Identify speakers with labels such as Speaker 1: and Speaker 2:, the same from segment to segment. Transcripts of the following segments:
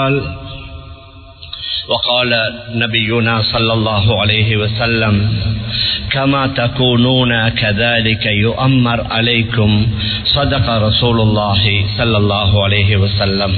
Speaker 1: قال وقال نبينا صلى الله عليه وسلم كما تكونون كذلك يؤمر عليكم صدق رسول الله صلى الله عليه وسلم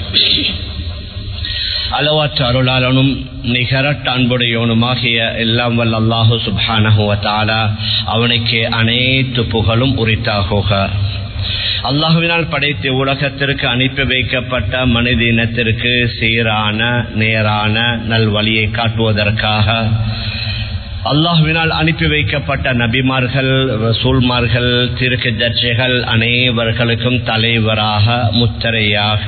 Speaker 1: அளவற்ற அருளாளனும் நிகரட்ட அன்புடையவனுமாகிய எல்லாம் வல்ல அல்லாஹு சுபானஹுவத்தாலா அவனுக்கு அனைத்து புகழும் உரித்தாகுக அல்லாஹுவினால் படைத்த உலகத்திற்கு அனுப்பி வைக்கப்பட்ட மனித இனத்திற்கு சீரான நேரான நல்வழியை காட்டுவதற்காக அல்லாஹுவினால் அனுப்பி வைக்கப்பட்ட நபிமார்கள் ரசூல்மார்கள் திருக்கு தர்ஜைகள் அனைவர்களுக்கும் தலைவராக முத்தரையாக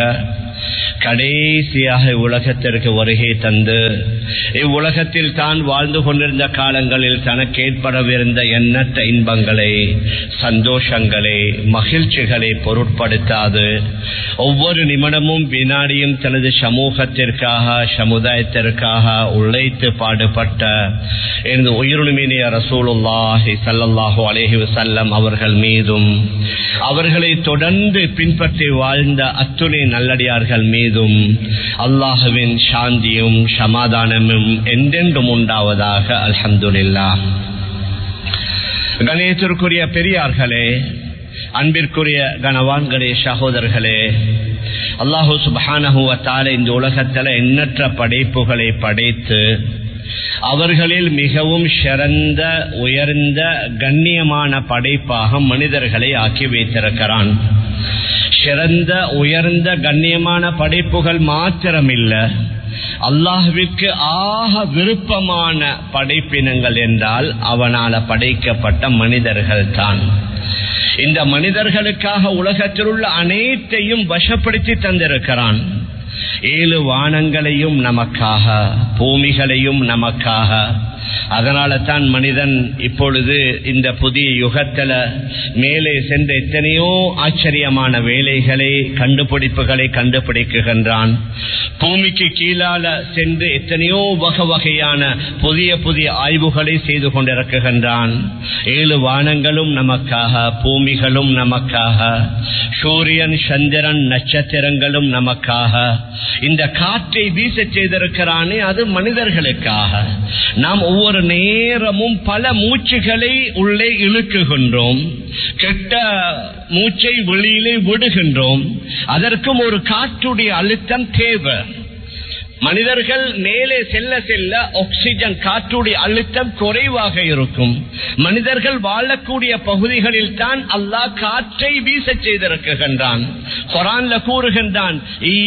Speaker 1: கடைசியாக உலகத்திற்கு வருகை தந்து இவ்வுலகத்தில் தான் வாழ்ந்து கொண்டிருந்த காலங்களில் தனக்கு ஏற்படவிருந்த எண்ணற்ற இன்பங்களை சந்தோஷங்களை மகிழ்ச்சிகளை பொருட்படுத்தாது ஒவ்வொரு நிமிடமும் வினாடியும் தனது சமூகத்திற்காக சமுதாயத்திற்காக உழைத்து பாடுபட்ட எனது உயிருமினிய ரசூலுல்லாஹி சல்லல்லாஹு அலேஹி வசல்லம் அவர்கள் மீதும் அவர்களை தொடர்ந்து பின்பற்றி வாழ்ந்த அத்துணை நல்லடியார்கள் மீதும் அல்லாஹுவின் சாந்தியும் சமாதானமும் என்றென்றும் உண்டாவதாக அல்ஹம்துலில்லா கணேசருக்குரிய பெரியார்களே அன்பிற்குரிய கனவான்களே சகோதரர்களே அல்லாஹூ சுபானஹுவத்தால இந்த உலகத்தில் எண்ணற்ற படைப்புகளை படைத்து அவர்களில் மிகவும் சிறந்த உயர்ந்த கண்ணியமான படைப்பாக மனிதர்களை ஆக்கி வைத்திருக்கிறான் சிறந்த உயர்ந்த கண்ணியமான படைப்புகள் மாத்திரமில்ல அல்லாஹுவிற்கு ஆக விருப்பமான படைப்பினங்கள் என்றால் அவனால படைக்கப்பட்ட மனிதர்கள் தான் இந்த மனிதர்களுக்காக உலகத்தில் உள்ள அனைத்தையும் வசப்படுத்தி தந்திருக்கிறான் ஏழு வானங்களையும் நமக்காக பூமிகளையும் நமக்காக அதனால தான் மனிதன் இப்பொழுது இந்த புதிய யுகத்துல மேலே சென்ற எத்தனையோ ஆச்சரியமான வேலைகளை கண்டுபிடிப்புகளை கண்டுபிடிக்குகின்றான் பூமிக்கு கீழால சென்று எத்தனையோ வகை வகையான புதிய புதிய ஆய்வுகளை செய்து கொண்டிருக்குகின்றான் ஏழு வானங்களும் நமக்காக பூமிகளும் நமக்காக சூரியன் சந்திரன் நட்சத்திரங்களும் நமக்காக இந்த காற்றை வீச செய்திருக்கிறானே அது மனிதர்களுக்காக நாம் ஒவ்வொரு நேரமும் பல மூச்சுகளை உள்ளே இழுக்குகின்றோம் கெட்ட மூச்சை வெளியிலே விடுகின்றோம் அதற்கும் ஒரு காற்றுடைய அழுத்தம் தேவை மனிதர்கள் மேலே செல்ல செல்ல ஆக்சிஜன் காற்றுடைய அழுத்தம் குறைவாக இருக்கும் மனிதர்கள் வாழக்கூடிய பகுதிகளில் தான் அல்லாஹ் காற்றை வீச செய்திருக்கின்றான் குரான்ல கூறுகின்றான்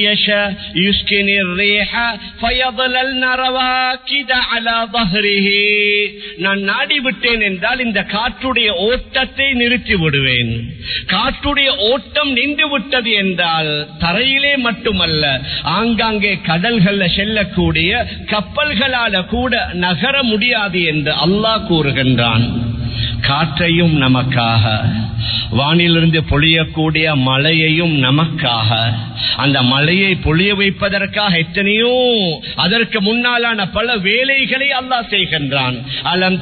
Speaker 1: நான் நாடி விட்டேன் என்றால் இந்த காற்றுடைய ஓட்டத்தை நிறுத்தி விடுவேன் காற்றுடைய ஓட்டம் நின்று விட்டது என்றால் தரையிலே மட்டுமல்ல ஆங்காங்கே கடல்கள் செல்லக்கூடிய கப்பல்களால கூட நகர முடியாது என்று அல்லாஹ் கூறுகின்றான் காற்றையும் நமக்காக வானிலிருந்து பொழியக்கூடிய மழையையும் நமக்காக அந்த மழையை பொழிய வைப்பதற்காக எத்தனையோ அதற்கு முன்னாலான பல வேலைகளை அல்லாஹ் செய்கின்றான் அலம்